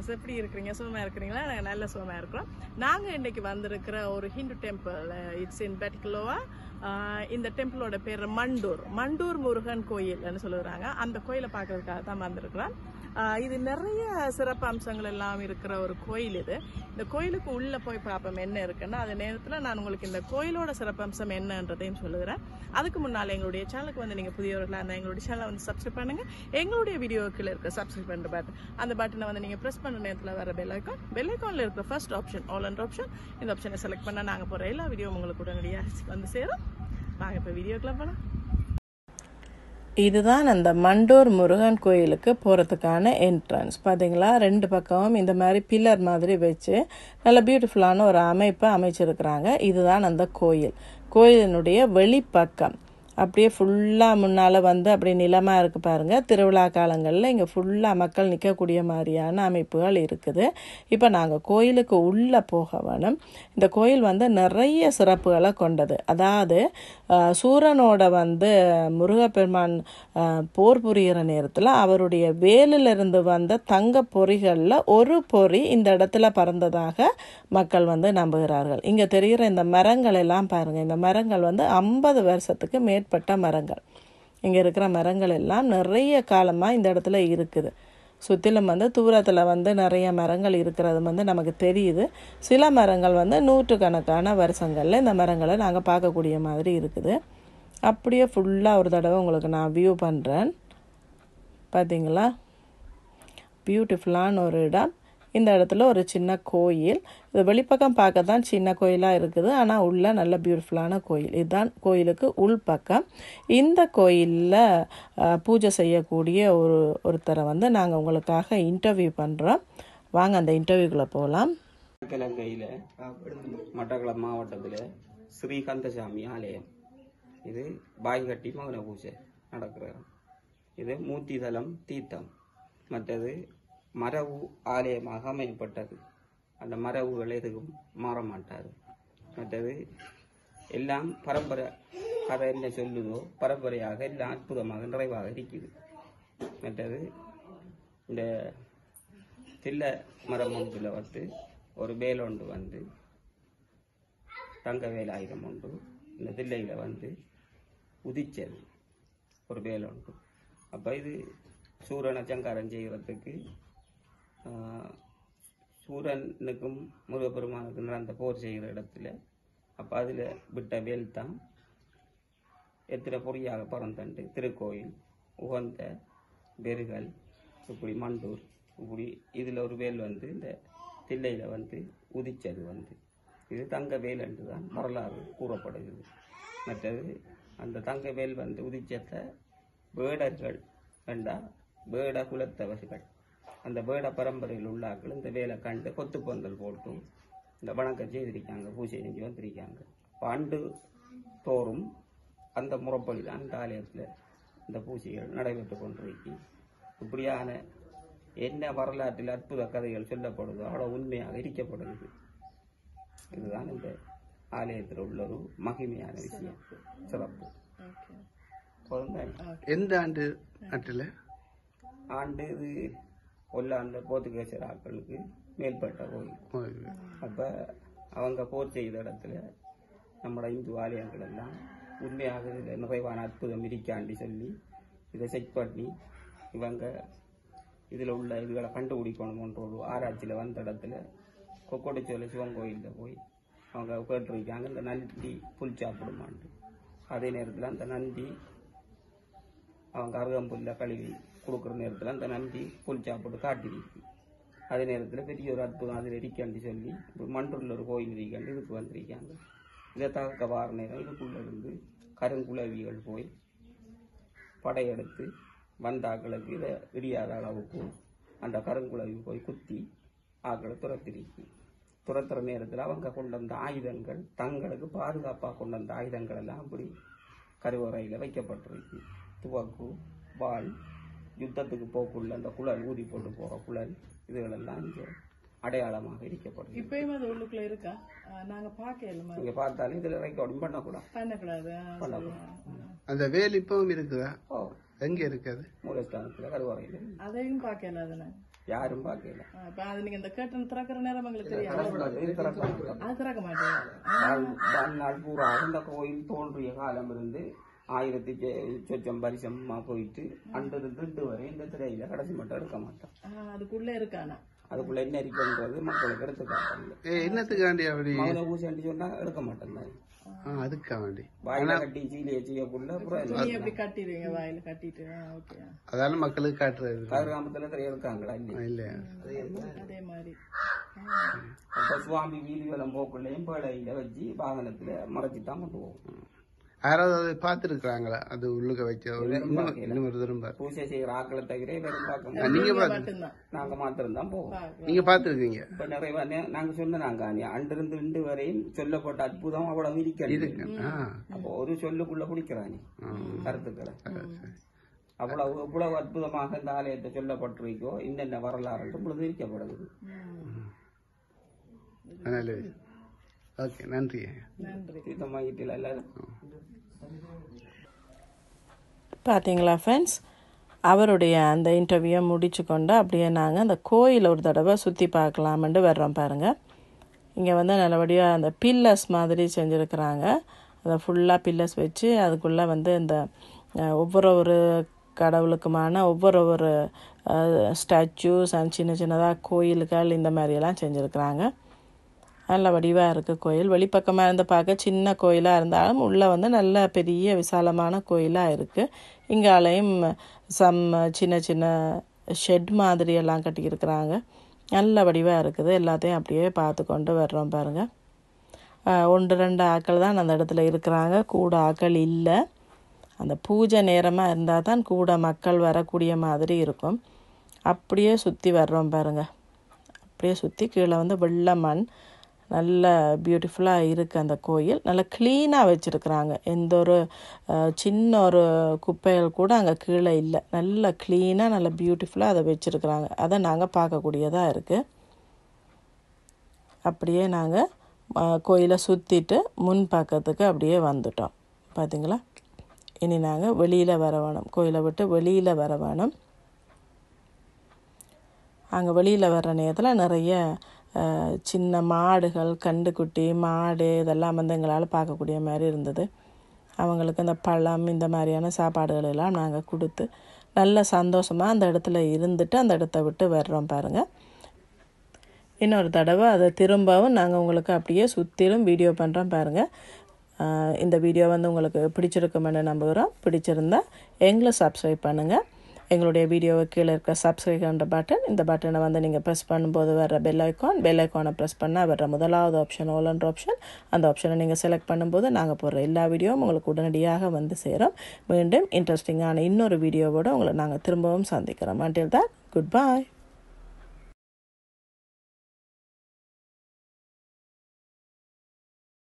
Friends எப்படி இருக்கிறீங்க சுகமா இருக்கிறீங்களா நாங்க நல்ல சுகமா இருக்கிறோம் நாங்க இன்னைக்கு வந்திருக்கிற ஒரு ஹிந்து டெம்பிள் இட்ஸ் இன் பெட்டிகுலோவா இந்த டெம்பிளோட பேர் மண்டூர் மண்டூர் முருகன் கோயில்னு சொல்லுறாங்க அந்த கோயிலை பார்க்கறதுக்காக தான் வந்திருக்கிறோம் ஆஹ் இது நிறைய சிறப்பு அம்சங்கள் எல்லாம் இருக்கிற ஒரு கோயில் இது இந்த கோயிலுக்கு உள்ள போய் பார்ப்போம் என்ன இருக்குன்னா அது நேரத்தில் நான் உங்களுக்கு இந்த கோயிலோட சிறப்பம்சம் என்னன்றதையும் சொல்லுகிறேன் அதுக்கு முன்னால் எங்களுடைய சேனலுக்கு வந்து நீங்கள் புதியவர்களாக இருந்தால் எங்களுடைய சேனலை வந்து சப்ஸ்கிரைப் பண்ணுங்க எங்களுடைய வீடியோக்கில் இருக்க சப்ஸ்கிரைப் பண்ணுற பட்டன் அந்த பட்டனை வந்து நீங்கள் ப்ரெஸ் பண்ண நேரத்தில் வர பெல் ஐக்கான் பெல் ஐக்கானில் இருக்கிற first option all and option இந்த ஆப்ஷனை செலக்ட் பண்ணால் நாங்கள் போகிற எல்லா வீடியோ உங்களுக்கு உடனடியாக வந்து சேரும் வாங்க இப்போ வீடியோக்குள்ள போகலாம் இதுதான் அந்த மண்டூர் முருகன் கோயிலுக்கு போகிறதுக்கான என்ட்ரன்ஸ் பார்த்தீங்களா ரெண்டு பக்கமும் இந்த மாதிரி பில்லர் மாதிரி வச்சு நல்ல பியூட்டிஃபுல்லான ஒரு அமைப்பை அமைச்சிருக்கிறாங்க இதுதான் அந்த கோயில் கோயிலினுடைய வெளிப்பக்கம் அப்படியே ஃபுல்லாக முன்னால் வந்து அப்படியே நிலமாக இருக்குது பாருங்கள் திருவிழா காலங்களில் இங்கே ஃபுல்லாக மக்கள் நிற்கக்கூடிய மாதிரியான அமைப்புகள் இருக்குது இப்போ நாங்கள் கோயிலுக்கு உள்ளே போக வேணும் இந்த கோயில் வந்து நிறைய சிறப்புகளை கொண்டது அதாவது அஹ், சூரனோட வந்து முருகப்பெருமான் அஹ், போர் புரிகிற நேரத்தில் அவருடைய வேலிலிருந்து வந்த தங்க பொறிகளில் ஒரு பொறி இந்த இடத்துல பறந்ததாக மக்கள் வந்து நம்புகிறார்கள் இங்கே தெரிகிற இந்த மரங்கள் எல்லாம் பாருங்கள் இந்த மரங்கள் வந்து ஐம்பது வருஷத்துக்கு மேற்பட்ட மரங்கள் இங்கே இருக்கிற மரங்கள் எல்லாம் நிறைய காலமாக இந்த இடத்துல இருக்குது சுற்றிலும் வந்து தூரத்தில் வந்து நிறைய மரங்கள் இருக்கிறது வந்து நமக்கு தெரியுது சில மரங்கள் வந்து நூற்றுக்கணக்கான வருஷங்களில் இந்த மரங்களை நாங்கள் பார்க்கக்கூடிய மாதிரி இருக்குது அப்படியே ஃபுல்லாக ஒரு தடவை உங்களுக்கு நான் வியூ பண்ணுறேன் பார்த்தீங்களா பியூட்டிஃபுல்லான ஒரு இடம் இந்த இடத்துல ஒரு சின்ன கோயில் இது வெளிப்பக்கம் பார்க்க தான் சின்ன கோயிலாக இருக்குது ஆனால் உள்ள நல்ல பியூட்டிஃபுல்லான கோயில் இதுதான் கோயிலுக்கு உள்பக்கம் இந்த கோயிலில் பூஜை செய்யக்கூடிய ஒரு ஒருத்தரை வந்து நாங்கள் உங்களுக்காக இன்டர்வியூ பண்ணுறோம் வாங்க அந்த இன்டர்வியூக்குள்ளே போகலாம் கிழங்கையில் மட்டக்களப்பு மாவட்டத்தில் ஸ்ரீகந்தசாமி ஆலயம் இது பாய்கட்டி மகன பூஜை நடக்கிற இடம். இது மூர்த்திதலம் தீர்த்தம் மற்றது மரபு ஆலயமாக அமையப்பட்டது அந்த மரபுகள் எதுவும் மாற மாட்டாது மற்றது எல்லாம் பரம்பரை கதை என்ன சொல்லுதோ பரம்பரையாக எல்லாம் அற்புதமாக நிறைவாக இருக்குது மற்றது இந்த தில்லை மரம் ஒன்றில் வந்து ஒரு வேலொண்டு வந்து தங்க வேலாயுதம் உண்டு இந்த தில்லையில் வந்து உதிச்சது ஒரு வேலொண்டு அப்போ இது சூரனை சங்காரம் செய்கிறதுக்கு ஆஹ், சூரனுக்கும் முருகப்பெருமானுக்கும் நடந்த போர் செய்கிற இடத்துல அப்போ அதில் விட்ட வேல் தான் எத்தனை பொறியாக பறந்தண்டு திருக்கோயில் உகந்த பெருகல் இப்படி மண்டூர் இப்படி இதில் ஒரு வேல் வந்து இந்த தில்லையில் வந்து உதிச்சது வந்து இது தங்க வேல் என்று தான் வரலாறு கூறப்படுகிறது மற்றது அந்த தங்க வேல் வந்து உதிச்சத்தை வேடர்கள் என்றா வேட குலத்தவர்கள் அந்த வேட பரம்பரையில் உள்ளாக்கள் இந்த வேலை கண்டு கொத்து பந்தல் போட்டு இந்த வணக்கம் செய்திருக்காங்க பூஜை செஞ்சு வந்திருக்காங்க இப்ப ஆண்டு தோறும் அந்த முறைப்படி தான் இந்த ஆலயத்தில் இந்த பூஜைகள் நடைபெற்று கொண்டிருக்கு இப்படியான என்ன வரலாற்றில் அற்புத கதைகள் சொல்லப்படுதோ அவ்வளோ உண்மையாக இருக்கப்படுகிறது இதுதான் இந்த ஆலயத்தில் உள்ள ஒரு மகிமையான விஷயம் சிறப்பு போதும் எந்த ஆண்டு நாட்டில் ஆண்டு இது ஒல்லாந்த போர்த்துகேசர் ஆட்களுக்கு மேற்பட்ட கோயில் அப்போ அவங்க போர் செய்த இடத்துல நம்மளோட இந்து ஆலயங்கள் எல்லாம் உண்மையாக இதில் நிறைவான அற்புதம் இருக்காண்டி சொல்லி இதை செக் பண்ணி இவங்க இதில் உள்ள இதுகளை கண்டுபிடிக்கணும்ன்ற ஒரு ஆராய்ச்சியில் வந்த இடத்துல கொக்கோடிச்சோலை சிவன் கோயிலில் போய் அவங்க கேட்டிருக்காங்க இந்த நந்தி புல் சாப்பிடுமான்ட்டு அதே நேரத்தில் அந்த நந்தி அவங்க அருகம்புல்ல கழுவி கொடுக்குற நேரத்தில் அந்த நந்தி புல் சாப்பிட்டு காட்டிருக்கு அதே நேரத்தில் பெரிய ஒரு அற்புதம் அதில் இருக்காண்டி சொல்லி இப்போ மண்டூரில் ஒரு கோயில் இருக்காண்டி இதுக்கு வந்திருக்காங்க இதை தகக்க வார நேரம் இதுக்குள்ள இருந்து கருங்குளவிகள் போய் படையெடுத்து வந்த ஆக்களுக்கு இதை இடியாத அளவுக்கு அந்த கருங்குளவி போய் குத்தி ஆக்களை துரத்திருக்கு துரத்துற நேரத்தில் அவங்க கொண்டு வந்த ஆயுதங்கள் தங்களுக்கு பாதுகாப்பாக கொண்டு வந்த ஆயுதங்கள் எல்லாம் அப்படி கருவறையில் வைக்கப்பட்டிருக்கு துவக்கு வாள் யுத்தத்துக்கு போக்குள்ள அந்த குழல் ஊதி போட்டு போகிற குழல் இதுகளெல்லாம் இங்கே அடையாளமாக இருக்கப்படுது இப்பயும் அது உள்ளுக்குள்ள இருக்கா ஆஹ் நாங்க பார்க்கல நீங்க பார்த்தாலும் இதில் ரெக்கார்டும் பண்ணக்கூடாது பண்ணக்கூடாது ஆஹ் பண்ணக்கூடாது அந்த வேல் இப்பவும் இருக்குதா ஓ எங்க இருக்குது மூலஸ்தானத்தில் கருவறையில் அதையும் பார்க்கல அதுல யாரும் பார்க்கல அப்ப அது நீங்க இந்த கேட்டன் திறக்கிற நேரம் உங்களுக்கு தெரியாது அது திறக்க அது திறக்க மாட்டீங்க வாழ்- வாழ்நாள் பூரா இந்த கோயில் தோன்றிய காலம் இருந்து ஆயிரத்தி சொ- சொச்சம் பரிசமா போயிட்டு அன்றிருந்து இன்று வரை இந்த திரையில கடைசி மட்டும் எடுக்க மாட்டோம் ஆ, அதுக்குள்ள இருக்கானா அதுக்குள்ள என்ன இருக்குன்றது மக்களுக்கு எடுத்து காட்டாங்க ஏ என்னத்துக்காண்டி அப்படி மகன ஊசண்டி சொன்னா எடுக்க மாட்டேன் ஆ, அதுக்கா வேண்டி வாயில கட்டி சீலிய செய்யக்குள்ள அப்புறம் துணி எப்படி கட்டிடுவீங்க வாயில கட்டிட்டு ஓகே அதால மக்களுக்கு காட்டுறது கதிர்காமத்துல திரை எடுக்காங்களா இல்லையா இல்லையா அதே மாதிரி அப்ப சுவாமி வீதி வலம் போக்குள்ளையும் பேடையில வச்சு வாகனத்துல மறைச்சு தான் கொண்டு போவோம் யாராவது அதை பார்த்துருக்குறாங்களா அது உள்ளுக்க வச்ச ஒரு இன்னும் இன்னும் ஒரு தரம் பாரு பூஜை செய்யற ஆக்களை தவிர வெறும் பார்க்க முடியாது. நீங்க பார்த்து மட்டும்தான் நாங்க மாத்திரம் தான் போவோம் நீங்க பார்த்துருக்கீங்க இப்ப நிறைய நே- நாங்க சொன்ன நாங்க அன்றிருந்து இன்று வரையும் சொல்லப்பட்ட அற்புதம் அவ்வளவு இருக்கிறது ஆ அப்போ ஒரு சொல்லுக்குள்ள குடிக்கிறானே கருத்துக்களை அவ்வளவு எவ்வளவு அற்புதமாக இந்த ஆலயத்தை சொல்லப்பட்டிருக்கோ இன்னென்ன வரலாறு பொழுது இருக்கப்படுது நல்ல ஓகே நன்றி நன்றி தீர்த்தமாகிட்டு எல்லாரும் பார்த்தீங்களா ஃப்ரெண்ட்ஸ் அவருடைய அந்த இன்டர்வியூவை முடிச்சு கொண்டு அப்படியே நாங்கள் அந்த கோயில் ஒரு தடவை சுற்றி பார்க்கலாமென்று வர்றோம் பாருங்கள் இங்கே வந்து நல்லபடியாக அந்த பில்லர்ஸ் மாதிரி செஞ்சுருக்கிறாங்க அதை ஃபுல்லாக பில்லர்ஸ் வச்சு அதுக்குள்ளே வந்து இந்த அஹ், ஒவ்வொரு ஒரு கடவுளுக்குமான ஒவ்வொரு ஒரு ஸ்டாச்சூஸ் அண்ட் சின்ன சின்னதாக கோயில்கள் இந்த மாதிரியெல்லாம் செஞ்சுருக்கிறாங்க நல்ல வடிவாக இருக்குது கோயில் வெளிப்பக்கமாக இருந்து பார்க்க சின்ன கோயிலாக இருந்தாலும் உள்ளே வந்து நல்ல பெரிய விசாலமான கோயிலாக இருக்குது இங்காலையும் சம் சின்ன சின்ன ஷெட் மாதிரி எல்லாம் கட்டியிருக்கிறாங்க நல்ல வடிவாக இருக்குது எல்லாத்தையும் அப்படியே பார்த்து கொண்டு வர்றோம் பாருங்கள் ஒன்று ரெண்டு ஆக்கள் தான் அந்த இடத்துல இருக்கிறாங்க கூட ஆக்கள் இல்லை அந்த பூஜை நேரமாக இருந்தால் தான் கூட மக்கள் வரக்கூடிய மாதிரி இருக்கும் அப்படியே சுற்றி வர்றோம் பாருங்க அப்படியே சுற்றி கீழே வந்து வெள்ளை மண் நல்ல பியூட்டிஃபுல்லாக இருக்குது அந்த கோயில் நல்லா க்ளீனாக வச்சுருக்குறாங்க எந்த ஒரு அஹ், சின்ன ஒரு குப்பைகள் கூட அங்கே கீழே இல்லை நல்ல க்ளீனாக நல்ல பியூட்டிஃபுல்லாக அதை வச்சுருக்குறாங்க அதை நாங்கள் பார்க்கக்கூடியதாக இருக்குது அப்படியே நாங்கள் கோயிலை சுற்றிட்டு முன் பக்கத்துக்கு அப்படியே வந்துட்டோம் பார்த்தீங்களா இனி நாங்கள் வெளியில் வர வேணும் கோயிலை விட்டு வெளியில் வர வேணும் அங்கே வெளியில் வர்ற நேரத்தில் நிறைய அஹ், சின்ன மாடுகள் கண்டுக்குட்டி மாடு இதெல்லாம் வந்து எங்களால் பார்க்கக்கூடிய மாதிரி இருந்தது அவங்களுக்கு இந்த பழம் இந்த மாதிரியான சாப்பாடுகள் எல்லாம் நாங்கள் கொடுத்து நல்ல சந்தோஷமாக அந்த இடத்துல இருந்துட்டு அந்த இடத்த விட்டு வர்றோம் பாருங்கள் இன்னொரு தடவை அதை திரும்பவும் நாங்கள் உங்களுக்கு அப்படியே சுற்றிலும் வீடியோ பண்ணுறோம் பாருங்கள் ஆஹ் இந்த வீடியோ வந்து உங்களுக்கு பிடிச்சிருக்குமென்னு நம்புகிறோம் பிடிச்சிருந்தா எங்களை சப்ஸ்கிரைப் பண்ணுங்கள் எங்களுடைய வீடியோவை கீழே இருக்க சப்ஸ்கிரைப்ன்ற பட்டன் இந்த பட்டனை வந்து நீங்கள் ப்ரெஸ் பண்ணும்போது வர்ற பெல் ஐக்கான் பெல் ஐக்கானை ப்ரெஸ் பண்ணால் வர்ற முதலாவது ஆப்ஷன் ஓலன்ற ஆப்ஷன் அந்த ஆப்ஷனை நீங்கள் செலக்ட் பண்ணும்போது நாங்கள் போடுற எல்லா வீடியோவும் உங்களுக்கு உடனடியாக வந்து சேரும் மீண்டும் இன்ட்ரெஸ்டிங்கான இன்னொரு வீடியோவோடு உங்களை நாங்கள் திரும்பவும் சந்திக்கிறோம் until that குட் பாய்